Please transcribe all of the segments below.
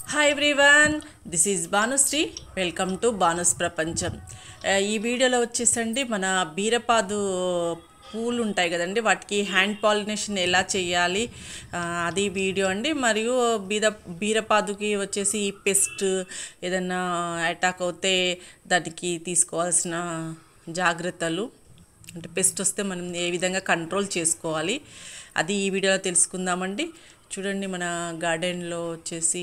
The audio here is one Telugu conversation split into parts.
hi everyone this is Bhanushree welcome to Bhanu's ప్రపంచం ఆ, ఈ వీడియోలో వచ్చేసండి మన బీరపాదు పూలు ఉంటాయి కదండి వాటికి హ్యాండ్ పాలినేషన్ ఎలా చేయాలి ఆ, అది వీడియో అండి మరియు బీర బీరపాదుకి వచ్చేసి పెస్ట్ ఏదన్నా అటాక్ అవుతే దానికి తీసుకోవాల్సిన జాగ్రత్తలు అంటే పెస్ట్ వస్తే మనం ఏ విధంగా కంట్రోల్ చేసుకోవాలి అది ఈ వీడియోలో తెలుసుకుందామండి చూడండి మన గార్డెన్లో వచ్చేసి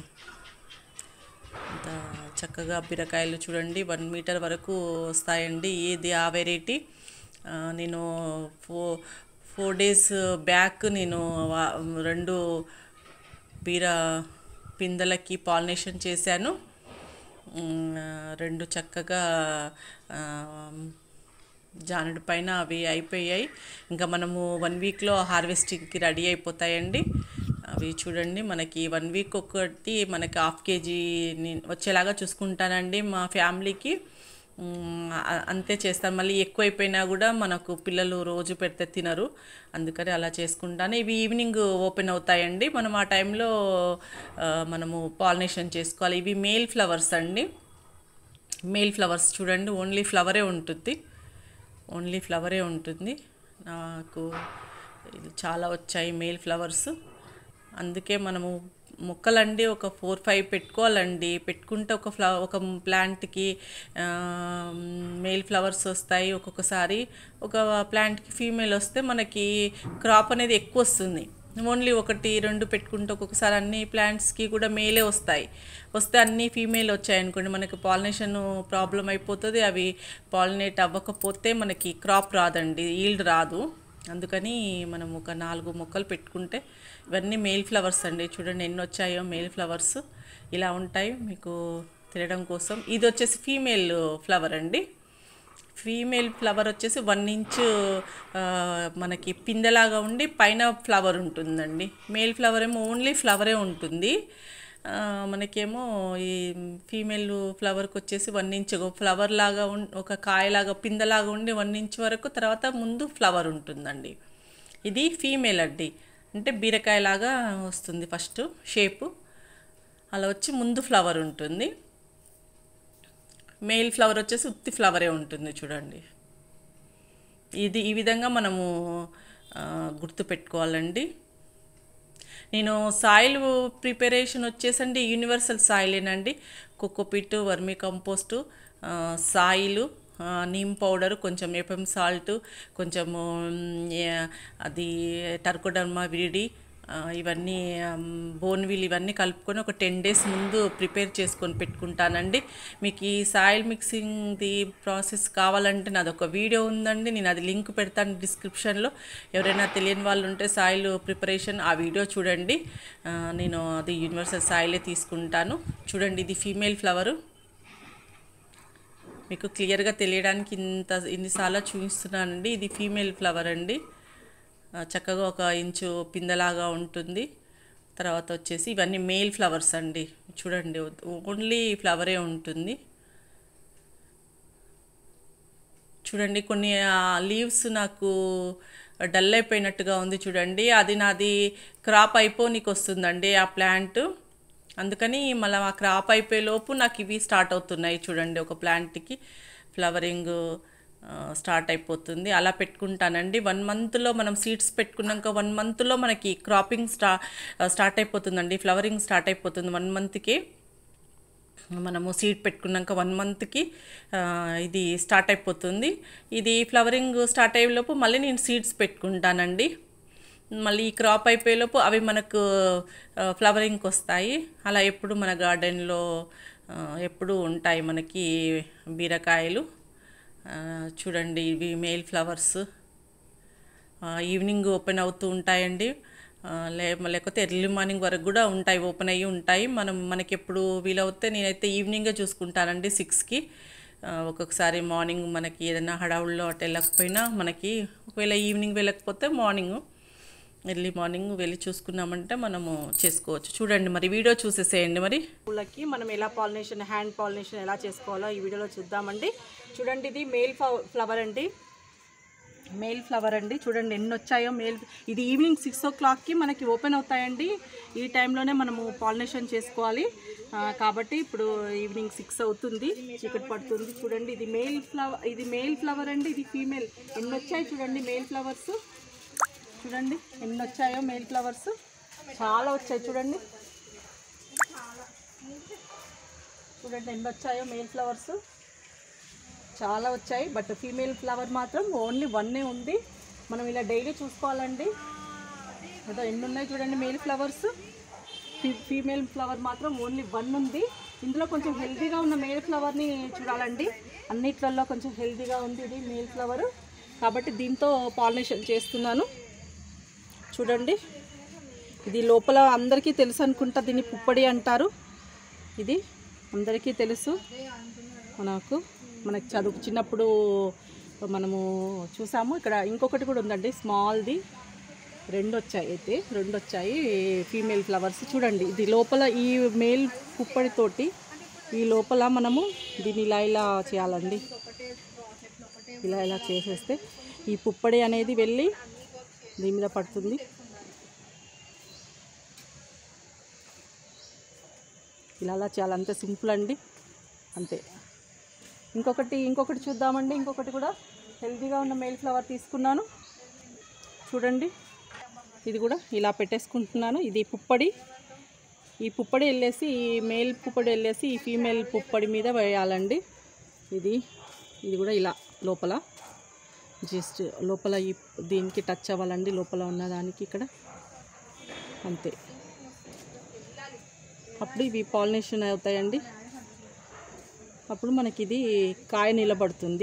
అంత చక్కగా బీరకాయలు చూడండి వన్ మీటర్ వరకు వస్తాయండి ఏది ఆ వెరైటీ ఆ, నేను ఫో ఫోర్ డేస్ బ్యాక్ నేను వా- రెండు బీర పిందెలకి పాలినేషన్ చేశాను ఉమ్, రెండు చక్కగా ఆ, జానుడి పైన అవి అయిపోయాయి ఇంకా మనము వన్ వీక్లో హార్వెస్టింగ్కి రెడీ అయిపోతాయండి అవి చూడండి మనకి వన్ వీక్ ఒకటి మనకి హాఫ్ కేజీ ని- వచ్చేలాగా చూసుకుంటానండి మా ఫ్యామిలీకి ఉమ్, అ- అంతే చేస్తాను మళ్ళీ ఎక్కువైపోయినా కూడా మనకు పిల్లలు రోజు పెడితే తినరు అందుకని అలా చేసుకుంటాను ఇవి ఈవినింగ్ ఓపెన్ అవుతాయండి మనం ఆ టైంలో ఆ, మనము పాలినేషన్ చేసుకోవాలి ఇవి మేల్ ఫ్లవర్స్ అండి మేల్ ఫ్లవర్స్ చూడండి ఓన్లీ ఫ్లవరే ఉంటుంది ఓన్లీ ఫ్లవరే ఉంటుంది నాకు ఇది చాలా వచ్చాయి మేల్ ఫ్లవర్స్ అందుకే మనము మొక్కలండి ఒక ఫోర్ ఫైవ్ పెట్టుకోవాలండి పెట్టుకుంటే ఒక ఫ్ల ఒక ప్లాంట్కి మేల్ ఫ్లవర్స్ వస్తాయి ఒక్కొక్కసారి ఒక ప్లాంట్కి ఫీమేల్ వస్తే మనకి క్రాప్ అనేది ఎక్కువ వస్తుంది ఓన్లీ ఒకటి రెండు పెట్టుకుంటే ఒక్కొక్కసారి అన్ని ప్లాంట్స్కి కూడా మేలే వస్తాయి వస్తే అన్ని ఫీమేల్ వచ్చాయనుకోండి మనకి పాలినేషన్ ప్రాబ్లం అయిపోతుంది అవి పాలినేట్ అవ్వకపోతే మనకి క్రాప్ రాదండి ఈల్డ్ రాదు అందుకని మనం ఒక నాలుగు మొక్కలు పెట్టుకుంటే ఇవన్నీ మేల్ ఫ్లవర్స్ అండి చూడండి ఎన్ని వచ్చాయో మేల్ ఫ్లవర్స్ ఇలా ఉంటాయి మీకు తెలియడం కోసం ఇది వచ్చేసి ఫీమేల్ ఫ్లవర్ అండి ఫీమేల్ ఫ్లవర్ వచ్చేసి వన్ ఇంచ్ ఆ, మనకి పిందెలాగా ఉండి పైన ఫ్లవర్ ఉంటుందండి మేల్ ఫ్లవర్ ఏమో ఓన్లీ ఫ్లవరే ఉంటుంది ఆ, మనకేమో ఈ ఫీమేల్ ఫ్లవర్కి వచ్చేసి వన్ ఇంచ్ ఫ్లవర్ లాగా ఉం ఒక కాయలాగా పిందెలాగా ఉండి వన్ ఇంచ్ వరకు తర్వాత ముందు ఫ్లవర్ ఉంటుందండి ఇది ఫీమేల్ అండి అంటే బీరకాయలాగా వస్తుంది ఫస్ట్ షేపు అలా వచ్చి ముందు ఫ్లవర్ ఉంటుంది మేల్ ఫ్లవర్ వచ్చేసి ఉత్తి ఫ్లవరే ఉంటుంది చూడండి ఇది ఈ విధంగా మనము ఆ, గుర్తుపెట్టుకోవాలండి నేను సాయిల్ ప్రిపరేషన్ వచ్చేసండి యూనివర్సల్ సాయిలేనండి కోకోపిట్ వర్మీ కంపోస్టు ఆ, సాయిలు ఆ, నీమ్ పౌడర్ కొంచెం ఎపం సాల్ట్ కొంచెము మ్, ఏ- అది టర్కోడర్మా విరిడి ఆ, ఇవన్నీ బోన్విల్ ఇవన్నీ కలుపుకొని ఒక టెన్ డేస్ ముందు ప్రిపేర్ చేసుకొని పెట్టుకుంటానండి మీకు ఈ సాయిల్ మిక్సింగ్ది ప్రాసెస్ కావాలంటే నాది ఒక వీడియో ఉందండి నేను అది లింక్ పెడతాను డిస్క్రిప్షన్లో ఎవరైనా తెలియని వాళ్ళు ఉంటే సాయిల్ ప్రిపరేషన్ ఆ వీడియో చూడండి ఆ, నేను అది యూనివర్సల్ సాయిలే తీసుకుంటాను చూడండి ఇది ఫీమేల్ ఫ్లవరు మీకు క్లియర్గా తెలియడానికి ఇంత ఇన్నిసార్లు చూపిస్తున్నానండి ఇది ఫీమేల్ ఫ్లవర్ అండి ఆ, చక్కగా ఒక ఇంచు పిందలాగా ఉంటుంది తర్వాత వచ్చేసి ఇవన్నీ మేల్ ఫ్లవర్స్ అండి చూడండి ఓన్లీ ఫ్లవరే ఉంటుంది చూడండి కొన్ని లీవ్స్ నాకు డల్ అయిపోయినట్టుగా ఉంది చూడండి అది నాది క్రాప్ అయిపోనికి వస్తుందండి ఆ ప్లాంట్ అందుకని మళ్ళీ ఆ క్రాప్ అయిపోయే లోపు నాకు ఇవి స్టార్ట్ అవుతున్నాయి చూడండి ఒక ప్లాంట్కి ఫ్లవరింగ్ స్టార్ట్ అయిపోతుంది అలా పెట్టుకుంటానండి వన్ మంత్లో మనం సీడ్స్ పెట్టుకున్నాక వన్ మంత్లో మనకి క్రాపింగ్ స్టా స్టార్ట్ అయిపోతుందండి ఫ్లవరింగ్ స్టార్ట్ అయిపోతుంది వన్ మంత్కి మనము సీడ్ పెట్టుకున్నాక వన్ మంత్కి ఇది స్టార్ట్ అయిపోతుంది ఇది ఫ్లవరింగ్ స్టార్ట్ అయ్యేలోపు మళ్ళీ నేను సీడ్స్ పెట్టుకుంటానండి మళ్ళీ ఈ క్రాప్ అయిపోయేలోపు అవి మనకు ఫ్లవరింగ్కి వస్తాయి అలా ఎప్పుడు మన గార్డెన్లో ఎప్పుడు ఉంటాయి మనకి బీరకాయలు ఆ, చూడండి ఇవి మేల్ ఫ్లవర్స్ ఈవినింగ్ ఓపెన్ అవుతూ ఉంటాయండి ఆ, లే లేకపోతే ఎర్లీ మార్నింగ్ వరకు కూడా ఉంటాయి ఓపెన్ అయ్యి ఉంటాయి మనం మనకి ఎప్పుడు వీలవుతే నేనైతే ఈవినింగే చూసుకుంటానండి సిక్స్కి ఒక్కొక్కసారి మార్నింగ్ మనకి ఏదైనా హడావుల్లో అటు వెళ్ళకపోయినా మనకి ఒకవేళ ఈవినింగ్ వెళ్ళకపోతే మార్నింగ్ ఎర్లీ మార్నింగ్ వెళ్ళి చూసుకున్నామంటే మనము చేసుకోవచ్చు చూడండి మరి వీడియో చూసేసేయండి మరి పూలకి మనం ఎలా పాలినేషన్ హ్యాండ్ పాలినేషన్ ఎలా చేసుకోవాలో ఈ వీడియోలో చూద్దామండి చూడండి ఇది మేల్ ఫ్లవర్ అండి మేల్ ఫ్లవర్ అండి చూడండి ఎన్ని వచ్చాయో మేల్ ఇది ఈవినింగ్ సిక్స్ ఓ క్లాక్కి మనకి ఓపెన్ అవుతాయండి ఈ టైంలోనే మనము పాలినేషన్ చేసుకోవాలి ఆ, కాబట్టి ఇప్పుడు ఈవినింగ్ సిక్స్ అవుతుంది చీకటి పడుతుంది చూడండి ఇది మేల్ ఫ్లవర్ ఇది మేల్ ఫ్లవర్ అండి ఇది ఫీమేల్ ఎన్ని వచ్చాయి చూడండి మేల్ ఫ్లవర్స్ చూడండి ఎన్ని వచ్చాయో మేల్ ఫ్లవర్స్ చాలా వచ్చాయి చూడండి చూడండి ఎన్ని వచ్చాయో మేల్ ఫ్లవర్స్ చాలా వచ్చాయి బట్ ఫీమేల్ ఫ్లవర్ మాత్రం ఓన్లీ వన్నే ఉంది మనం ఇలా డైలీ చూసుకోవాలండి అదో ఎన్ని ఉన్నాయి చూడండి మేల్ ఫ్లవర్స్ ఫీమేల్ ఫ్లవర్ మాత్రం ఓన్లీ వన్ ఉంది ఇందులో కొంచెం హెల్తీగా ఉన్న మేల్ ఫ్లవర్ని చూడాలండి అన్నిట్లలో కొంచెం హెల్తీగా ఉంది ఇది మేల్ ఫ్లవర్ కాబట్టి దీంతో పాలినేషన్ చేస్తున్నాను చూడండి ఇది లోపల అందరికీ తెలుసు అనుకుంటా దీన్ని పుప్పడి అంటారు ఇది అందరికీ తెలుసు మనకు మనకు చదువు చిన్నప్పుడు మనము చూసాము ఇక్కడ ఇంకొకటి కూడా ఉందండి స్మాల్ది రెండు వచ్చాయి అయితే రెండు వచ్చాయి ఫీమేల్ ఫ్లవర్స్ చూడండి ఇది లోపల ఈ మేల్ పుప్పడితోటి ఈ లోపల మనము దీన్ని ఇలా ఇలా చేయాలండి ఇలా ఇలా చేసేస్తే ఈ పుప్పడి అనేది వెళ్ళి దీని మీద పడుతుంది ఇలా అలా చాలా అంతే సింపుల్ అండి అంతే ఇంకొకటి ఇంకొకటి చూద్దామండి ఇంకొకటి కూడా హెల్తీగా ఉన్న మేల్ ఫ్లవర్ తీసుకున్నాను చూడండి ఇది కూడా ఇలా పెట్టేసుకుంటున్నాను ఇది పుప్పడి ఈ పుప్పడి వెళ్ళేసి ఈ మేల్ పుప్పడి వెళ్ళేసి ఈ ఫీమేల్ పుప్పడి మీద వేయాలండి ఇది ఇది కూడా ఇలా లోపల జస్ట్ లోపల ఈ దీనికి టచ్ అవ్వాలండి లోపల ఉన్న దానికి ఇక్కడ అంతే అప్పుడు ఇవి పాలినేషన్ అవుతాయండి అప్పుడు మనకి ఇది కాయ నిలబడుతుంది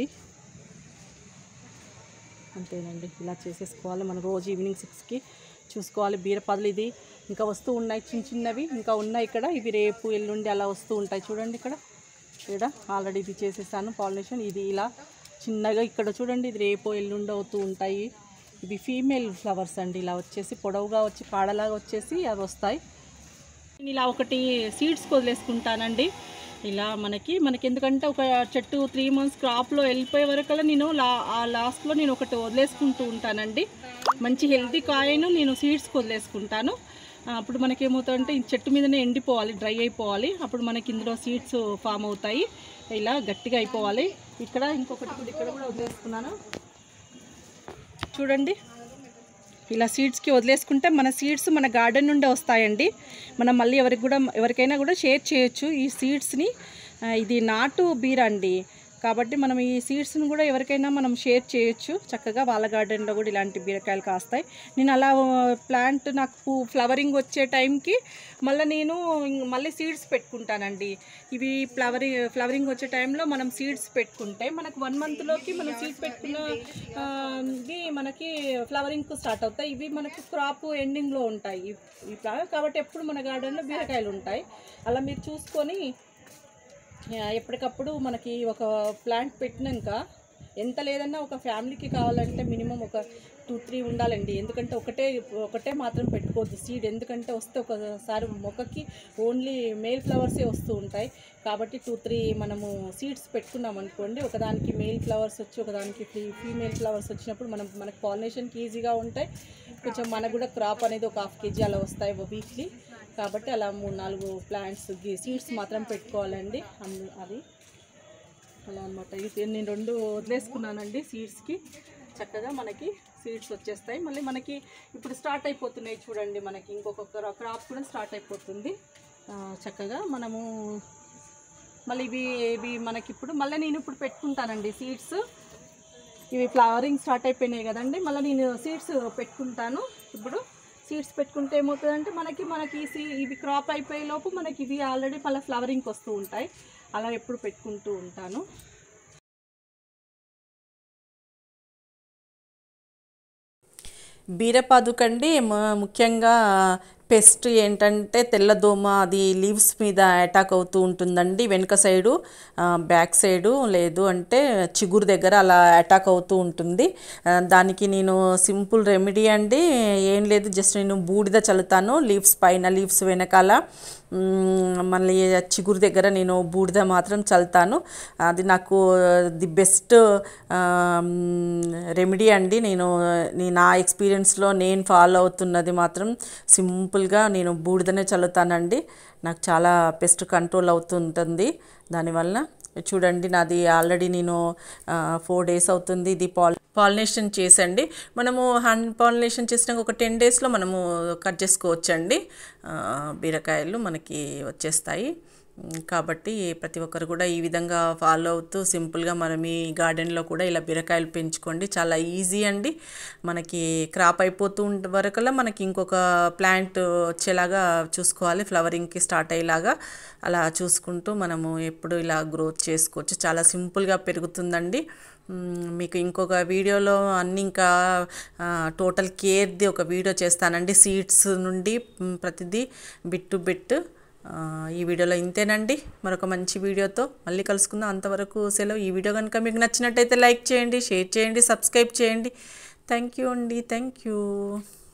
అంతేనండి ఇలా చేసేసుకోవాలి మనం రోజు ఈవినింగ్ సిక్స్కి చూసుకోవాలి బీరపాదులు ఇది ఇంకా వస్తూ ఉన్నాయి చిన్న చిన్నవి ఇంకా ఉన్నాయి ఇక్కడ ఇవి రేపు ఎల్లుండి అలా వస్తూ ఉంటాయి చూడండి ఇక్కడ ఇక్కడ ఆల్రెడీ ఇది చేసేసాను పాలినేషన్ ఇది ఇలా చిన్నగా ఇక్కడ చూడండి ఇది రేపు ఎల్లుండి అవుతూ ఉంటాయి ఇవి ఫీమేల్ ఫ్లవర్స్ అండి ఇలా వచ్చేసి పొడవుగా వచ్చి కాడలాగా వచ్చేసి అవి వస్తాయి నేను ఇలా ఒకటి సీడ్స్ వదిలేసుకుంటానండి ఇలా మనకి మనకి ఎందుకంటే ఒక చెట్టు త్రీ మంత్స్ క్రాప్లో వెళ్ళిపోయే వరకల్లా నేను లా ఆ లాస్ట్లో నేను ఒకటి వదిలేసుకుంటూ ఉంటానండి మంచి హెల్తీ కాయను నేను సీడ్స్కి వదిలేసుకుంటాను ఆ, అప్పుడు మనకి ఏమవుతుందంటే ఈ చెట్టు మీదనే ఎండిపోవాలి డ్రై అయిపోవాలి అప్పుడు మనకి ఇందులో సీడ్స్ ఫామ్ అవుతాయి ఇలా గట్టిగా అయిపోవాలి ఇక్కడ ఇంకొకటి కూడా ఇక్కడ కూడా వదిలేసుకున్నాను చూడండి ఇలా సీడ్స్కి వదిలేసుకుంటే మన సీడ్స్ మన గార్డెన్ నుండే వస్తాయండి మనం మళ్ళీ ఎవరికి కూడా ఎవరికైనా కూడా షేర్ చేయొచ్చు ఈ సీడ్స్ని ఆ, ఇది నాటు బీర అండి కాబట్టి మనం ఈ సీడ్స్ని కూడా ఎవరికైనా మనం షేర్ చేయొచ్చు చక్కగా వాళ్ళ గార్డెన్లో కూడా ఇలాంటి బీరకాయలు కాస్తాయి నేను అలా ప్లాంట్ నాకు ఫ్లవరింగ్ వచ్చే టైంకి మళ్ళీ నేను ఇం- మళ్ళీ సీడ్స్ పెట్టుకుంటానండి ఇవి ఫ్లవరింగ్ ఫ్లవరింగ్ వచ్చే టైంలో మనం సీడ్స్ పెట్టుకుంటే మనకు వన్ మంత్లోకి మనం సీడ్స్ పెట్టుకున్న ఆ, ఇవి మనకి ఫ్లవరింగ్ స్టార్ట్ అవుతాయి ఇవి మనకు క్రాప్ ఎండింగ్లో ఉంటాయి ఈ- ఈ ఫ్లవర్ కాబట్టి ఎప్పుడు మన గార్డెన్లో బీరకాయలు ఉంటాయి అలా మీరు చూసుకొని ఆ, ఎప్పటికప్పుడు మనకి ఒక ప్లాంట్ పెట్టినాక ఎంత లేదన్నా ఒక ఫ్యామిలీకి కావాలంటే మినిమం ఒక టూ త్రీ ఉండాలండి ఎందుకంటే ఒకటే ఒకటే మాత్రం పెట్టుకోవద్దు సీడ్ ఎందుకంటే వస్తే ఒకసారి మొక్కకి ఓన్లీ మేల్ ఫ్లవర్సే వస్తూ ఉంటాయి కాబట్టి టూ త్రీ మనము సీడ్స్ పెట్టుకున్నాం అనుకోండి ఒకదానికి మేల్ ఫ్లవర్స్ వచ్చి ఒకదానికి ఫీ ఫీమేల్ ఫ్లవర్స్ వచ్చినప్పుడు మనం మనకు పాలినేషన్కి ఈజీగా ఉంటాయి కొంచెం మనకు కూడా క్రాప్ అనేది ఒక హాఫ్ కేజీ అలా వస్తాయి వీక్లీ కాబట్టి అలా మూడు నాలుగు ప్లాంట్స్ సీడ్స్ మాత్రం పెట్టుకోవాలండి అందు అది అలా అనమాట ఇది నేను రెండు వదిలేసుకున్నానండి సీడ్స్కి చక్కగా మనకి సీడ్స్ వచ్చేస్తాయి మళ్ళీ మనకి ఇప్పుడు స్టార్ట్ అయిపోతున్నాయి చూడండి మనకి ఇంకొక క్రాప్ కూడా స్టార్ట్ అయిపోతుంది ఆ, చక్కగా మనము మళ్ళీ ఇవి ఇవి మనకి ఇప్పుడు మళ్ళీ నేను ఇప్పుడు పెట్టుకుంటానండి సీడ్స్ ఇవి ఫ్లవరింగ్ స్టార్ట్ అయిపోయినాయి కదండి మళ్ళీ నేను సీడ్స్ పెట్టుకుంటాను ఇప్పుడు సీడ్స్ పెట్టుకుంటే ఏమవుతుందంటే మనకి మనకి సీ ఇవి క్రాప్ అయిపోయే లోపు మనకి ఇవి ఆల్రెడీ మళ్ళీ ఫ్లవరింగ్కి వస్తూ ఉంటాయి అలా ఎప్పుడు పెట్టుకుంటూ ఉంటాను బీరపాదుకండి మ- ముఖ్యంగా పెస్ట్ ఏంటంటే తెల్లదోమ అది లీవ్స్ మీద అటాక్ అవుతూ ఉంటుందండి వెనుక సైడు ఆ, బ్యాక్ సైడు లేదు అంటే చిగురు దగ్గర అలా అటాక్ అవుతూ ఉంటుంది ఆ, దానికి నేను సింపుల్ రెమెడీ అండి ఏం లేదు జస్ట్ నేను బూడిద చల్లుతాను లీవ్స్ పైన లీవ్స్ వెనకాల మ్, మళ్ళీ చిగురు దగ్గర నేను బూడిద మాత్రం చల్లుతాను అది నాకు ది బెస్ట్ రెమెడీ అండి నేను నీ- నా ఎక్స్పీరియన్స్లో నేను ఫాలో అవుతున్నది మాత్రం సింపుల్గా నేను బూడిదనే చల్లుతానండి నాకు చాలా పెస్ట్ కంట్రోల్ అవుతుంటుంది దానివల్ల చూడండి నాది ఆల్రెడీ నేను ఫోర్ డేస్ అవుతుంది ఇది పాల్ పాలినేషన్ చేసండి మనము హ్యాండ్ పాలినేషన్ చేసినాక ఒక టెన్ డేస్లో మనము కట్ చేసుకోవచ్చండి ఆ, బీరకాయలు మనకి వచ్చేస్తాయి ఉమ్, కాబట్టి ప్రతి ఒక్కరు కూడా ఈ విధంగా ఫాలో అవుతూ సింపుల్గా మనం ఈ గార్డెన్లో కూడా ఇలా బీరకాయలు పెంచుకోండి చాలా ఈజీ అండి మనకి క్రాప్ అయిపోతూ ఉండే వరకల్లా మనకి ఇంకొక ప్లాంట్ వచ్చేలాగా చూసుకోవాలి ఫ్లవరింగ్కి స్టార్ట్ అయ్యేలాగా అలా చూసుకుంటూ మనము ఎప్పుడు ఇలా గ్రోత్ చేసుకోవచ్చు చాలా సింపుల్గా పెరుగుతుందండి మ్మ్, మీకు ఇంకొక వీడియోలో అన్ని ఇంకా టోటల్ కేర్ది ఒక వీడియో చేస్తానండి సీడ్స్ నుండి మ్, ప్రతిదీ బిట్ టు బిట్ ఆ, ఈ వీడియోలో ఇంతేనండి మరొక మంచి వీడియోతో మళ్ళీ కలుసుకుందాం అంతవరకు సెలవు ఈ వీడియో కనుక మీకు నచ్చినట్టయితే లైక్ చేయండి షేర్ చేయండి సబ్స్క్రైబ్ చేయండి థ్యాంక్ యూ అండి థ్యాంక్ యూ